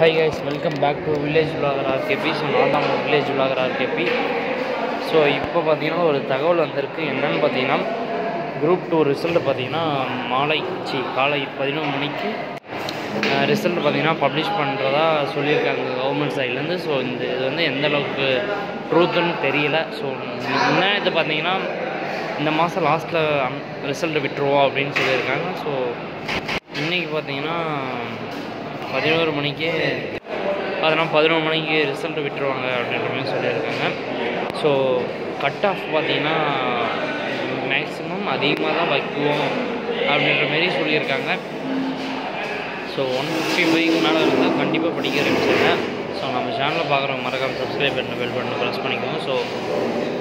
high guys welcome back to village villager RKB so நான் தான் village villager RKB so இப்போ பார்த்தீங்கன்னா ஒரு தகவல் வந்திருக்கு என்னன்னு பார்த்தீங்கன்னா குரூப் டூ ரிசல்ட் பார்த்தீங்கன்னா மாலை சி காலை பதினொன்று மணிக்கு ரிசல்ட் பார்த்தீங்கன்னா பப்ளிஷ் பண்ணுறதா சொல்லியிருக்காங்க கவர்மெண்ட் சைட்லேருந்து ஸோ இந்த இது வந்து எந்த அளவுக்கு ட்ரூத்துன்னு தெரியல ஸோ என்ன இது பார்த்தீங்கன்னா இந்த மாதம் லாஸ்ட்டில் ரிசல்ட் விட்டுருவோம் அப்படின்னு சொல்லியிருக்காங்க ஸோ இன்றைக்கி பார்த்தீங்கன்னா பதினோரு மணிக்கு அதனால் பதினொரு மணிக்கு ரிசல்ட் விட்டுருவாங்க அப்படின்ற மாதிரி சொல்லியிருக்காங்க ஸோ கட் ஆஃப் பார்த்தீங்கன்னா மேக்ஸிமம் அதிகமாக தான் வைக்குவோம் அப்படின்ற மாரி சொல்லியிருக்காங்க ஸோ ஒன் ஃபிஃப்டி ஃபைவ்க்கு மேலே இருந்தால் கண்டிப்பாக படிக்க ஆரம்பிச்சிருங்க ஸோ நம்ம சேனலை பார்க்குறவங்க மறக்காம சப்ஸ்கிரைப் பண்ண பெல் பட்டனை ப்ரெஸ் பண்ணிக்கோங்க ஸோ